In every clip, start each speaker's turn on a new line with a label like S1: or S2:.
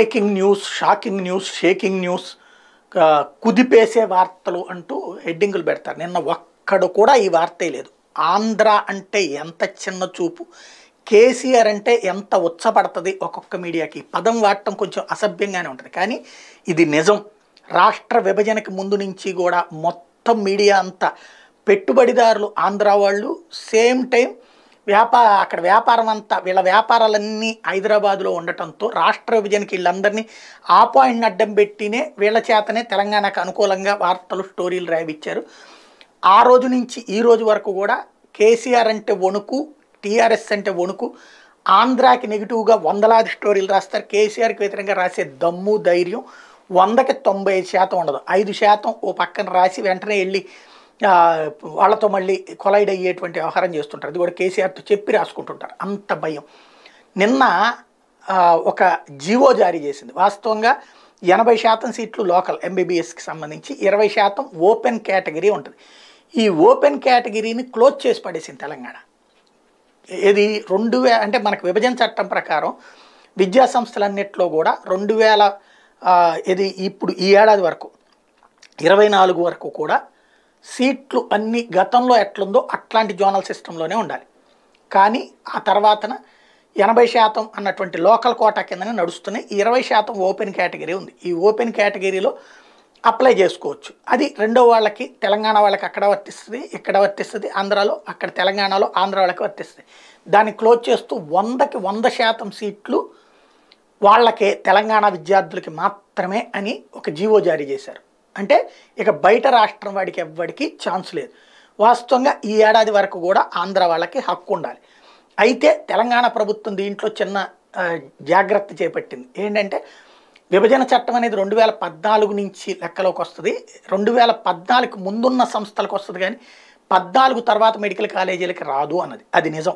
S1: breaking news shocking news shaking news ఆ, కుదిపేసే వార్తలు అంటూ హెడ్డింగులు పెడతారు నిన్న ఒక్కడు కూడా ఈ వార్తే లేదు ఆంధ్ర అంటే ఎంత చిన్న చూపు కేసీఆర్ అంటే ఎంత ఉచ్చపడుతుంది ఒక్కొక్క మీడియాకి పదం వాడటం కొంచెం అసభ్యంగానే ఉంటుంది కానీ ఇది నిజం రాష్ట్ర విభజనకి ముందు నుంచి కూడా మొత్తం మీడియా అంతా పెట్టుబడిదారులు ఆంధ్ర వాళ్ళు సేమ్ టైం వ్యాపార అక్కడ వ్యాపారం అంతా వీళ్ళ వ్యాపారాలన్నీ హైదరాబాద్లో ఉండటంతో రాష్ట్ర విభజనకి వీళ్ళందరినీ ఆ పాయింట్ని అడ్డం పెట్టినే వీళ్ళ చేతనే తెలంగాణకు అనుకూలంగా వార్తలు స్టోరీలు రాయిచ్చారు ఆ రోజు నుంచి ఈ రోజు వరకు కూడా కేసీఆర్ అంటే వణుకు టీఆర్ఎస్ అంటే వణుకు ఆంధ్రాకి నెగిటివ్గా వందలాది స్టోరీలు రాస్తారు కేసీఆర్కి వ్యతిరేకంగా రాసే దమ్ము ధైర్యం వందకి తొంభై ఐదు శాతం ఉండదు ఐదు శాతం ఓ పక్కన రాసి వెంటనే వెళ్ళి ఆ, వాళ్ళతో మళ్ళీ కొలైడ్ అయ్యేటువంటి వ్యవహారం చేస్తుంటారు అది కూడా కేసీఆర్తో చెప్పి రాసుకుంటుంటారు అంత భయం నిన్న ఆ, ఒక జీవో జారీ చేసింది వాస్తవంగా ఎనభై శాతం సీట్లు లోకల్ ఎంబీబీఎస్కి సంబంధించి ఇరవై శాతం ఓపెన్ కేటగిరీ ఉంటుంది ఈ ఓపెన్ కేటగిరీని క్లోజ్ చేసి పడేసింది తెలంగాణ ఇది రెండు వే అంటే మనకు విభజన చట్టం ప్రకారం విద్యా సంస్థలన్నిట్లో కూడా రెండు వేల ఆ, ఇది ఇప్పుడు ఈ ఏడాది వరకు ఇరవై నాలుగు వరకు కూడా సీట్లు అన్ని గతంలో ఎట్లుందో అట్లాంటి జోనల్ సిస్టంలోనే ఉండాలి కానీ ఆ తర్వాతన ఎనభై శాతం అన్నటువంటి లోకల్ కోటా కిందనే నడుస్తున్నాయి ఈ ఇరవై శాతం ఓపెన్ కేటగిరీ ఉంది ఈ ఓపెన్ కేటగిరీలో అప్లై చేసుకోవచ్చు అది రెండో వాళ్ళకి తెలంగాణ వాళ్ళకి అక్కడ వర్తిస్తుంది ఇక్కడ వర్తిస్తుంది ఆంధ్రాలో అక్కడ తెలంగాణలో ఆంధ్ర వాళ్ళకి వర్తిస్తుంది దాన్ని క్లోజ్ చేస్తూ వందకి వంద శాతం సీట్లు వాళ్ళకే తెలంగాణ విద్యార్థులకి మాత్రమే అని ఒక జీవో జారీ చేశారు అంటే ఇక బయట రాష్ట్రం వాడికి ఎవ్వడికి ఛాన్స్ లేదు వాస్తవంగా ఈ ఏడాది వరకు కూడా ఆంధ్ర వాళ్ళకి హక్కు ఉండాలి అయితే తెలంగాణ ప్రభుత్వం దీంట్లో చిన్న ఆ, జాగ్రత్త చేపట్టింది ఏంటంటే విభజన చట్టం అనేది రెండు వేల పద్నాలుగు నుంచి లెక్కలోకి వస్తుంది రెండు వేల పద్నాలుగు ముందున్న సంస్థలకు వస్తుంది కానీ పద్నాలుగు తర్వాత మెడికల్ కాలేజీలకి రాదు అన్నది అది నిజం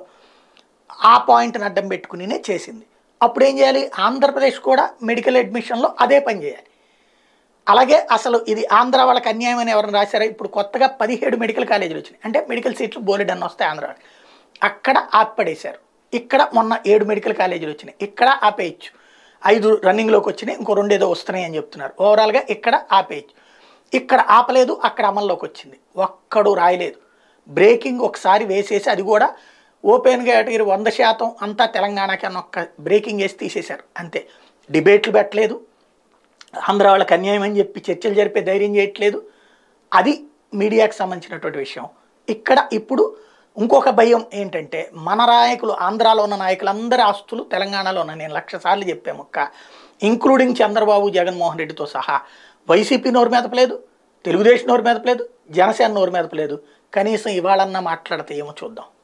S1: ఆ పాయింట్ని అడ్డం పెట్టుకునినే చేసింది అప్పుడు ఏం చేయాలి ఆంధ్రప్రదేశ్ కూడా మెడికల్ అడ్మిషన్లో అదే పని చేయాలి అలాగే అసలు ఇది ఆంధ్ర వాళ్ళకి అన్యాయం అని ఎవరైనా రాశారా ఇప్పుడు కొత్తగా పదిహేడు మెడికల్ కాలేజీలు వచ్చినాయి అంటే మెడికల్ సీట్లు బోలెడ్ అన్న వస్తాయి ఆంధ్ర వాళ్ళకి అక్కడ ఆపడేశారు ఇక్కడ మొన్న ఏడు మెడికల్ కాలేజీలు వచ్చినాయి ఇక్కడ ఆపేయచ్చు ఐదు రన్నింగ్లోకి వచ్చినాయి ఇంకో రెండు ఏదో వస్తున్నాయి అని చెప్తున్నారు ఓవరాల్గా ఇక్కడ ఆపేయచ్చు ఇక్కడ ఆపలేదు అక్కడ అమల్లోకి వచ్చింది ఒక్కడు రాయలేదు బ్రేకింగ్ ఒకసారి వేసేసి అది కూడా ఓపెన్ కేటగిరీ వంద శాతం అంతా తెలంగాణకి అన్న ఒక్క బ్రేకింగ్ వేసి తీసేశారు అంతే డిబేట్లు పెట్టలేదు ఆంధ్ర వాళ్ళకి అన్యాయం అని చెప్పి చర్చలు జరిపే ధైర్యం చేయట్లేదు అది మీడియాకి సంబంధించినటువంటి విషయం ఇక్కడ ఇప్పుడు ఇంకొక భయం ఏంటంటే మన నాయకులు ఆంధ్రాలో ఉన్న నాయకులందరి ఆస్తులు తెలంగాణలో ఉన్నాయి నేను లక్ష సార్లు చెప్పాము ఒక్క ఇంక్లూడింగ్ చంద్రబాబు జగన్మోహన్ రెడ్డితో సహా వైసీపీ నోరు మెదపలేదు తెలుగుదేశం నోరు మెదపలేదు జనసేన నోరు మెదపలేదు కనీసం ఇవాళన్నా మాట్లాడితే ఏమో చూద్దాం